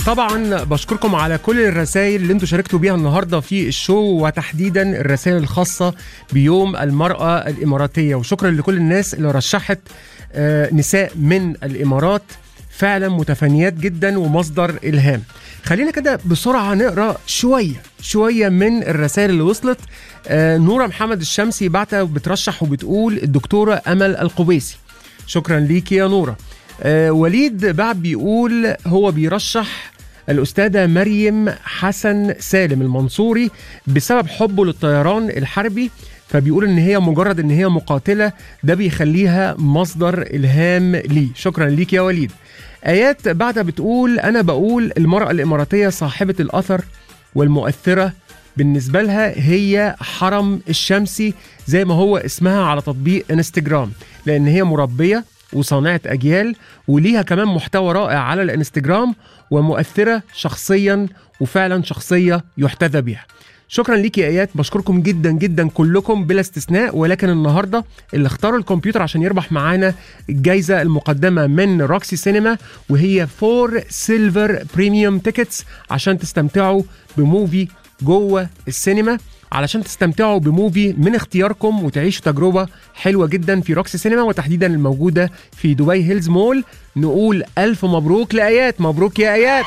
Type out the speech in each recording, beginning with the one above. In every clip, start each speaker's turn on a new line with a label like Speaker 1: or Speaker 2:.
Speaker 1: طبعا بشكركم على كل الرسائل اللي انتم شاركتوا بيها النهارده في الشو وتحديدا الرسائل الخاصه بيوم المراه الاماراتيه وشكرا لكل الناس اللي رشحت آه، نساء من الامارات فعلا متفانيات جدا ومصدر الهام خلينا كده بسرعه نقرا شويه شويه من الرسائل اللي وصلت آه، نوره محمد الشمسي بعتها بترشح وبتقول الدكتوره امل القبيسي شكرا ليكي يا نوره آه، وليد بعد بيقول هو بيرشح الأستاذة مريم حسن سالم المنصوري بسبب حبه للطيران الحربي فبيقول ان هي مجرد ان هي مقاتله ده بيخليها مصدر الهام لي شكرا ليك يا وليد ايات بعدها بتقول انا بقول المراه الاماراتيه صاحبه الاثر والمؤثره بالنسبه لها هي حرم الشمسي زي ما هو اسمها على تطبيق انستجرام لان هي مربيه وصانعه اجيال وليها كمان محتوى رائع على الانستجرام ومؤثره شخصيا وفعلا شخصيه يحتذى بها شكرا ليك يا ايات بشكركم جدا جدا كلكم بلا استثناء ولكن النهارده اللي اختار الكمبيوتر عشان يربح معانا الجائزه المقدمه من روكسي سينما وهي فور سيلفر بريميوم تيكتس عشان تستمتعوا بموفي جوه السينما علشان تستمتعوا بموفي من اختياركم وتعيشوا تجربه حلوه جدا في روكسي سينما وتحديدا الموجوده في دبي هيلز مول نقول الف مبروك لايات مبروك يا ايات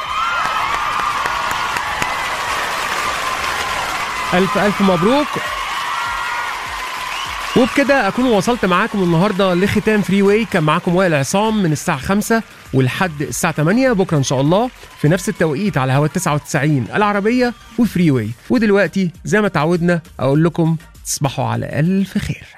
Speaker 1: ألف ألف مبروك وبكده أكون وصلت معاكم النهاردة لختام فري واي كان معاكم وائل عصام من الساعة 5 ولحد الساعة 8 بكرة إن شاء الله في نفس التوقيت على هوا 99 العربية وفري واي ودلوقتي زي ما تعودنا أقول لكم تصبحوا على ألف خير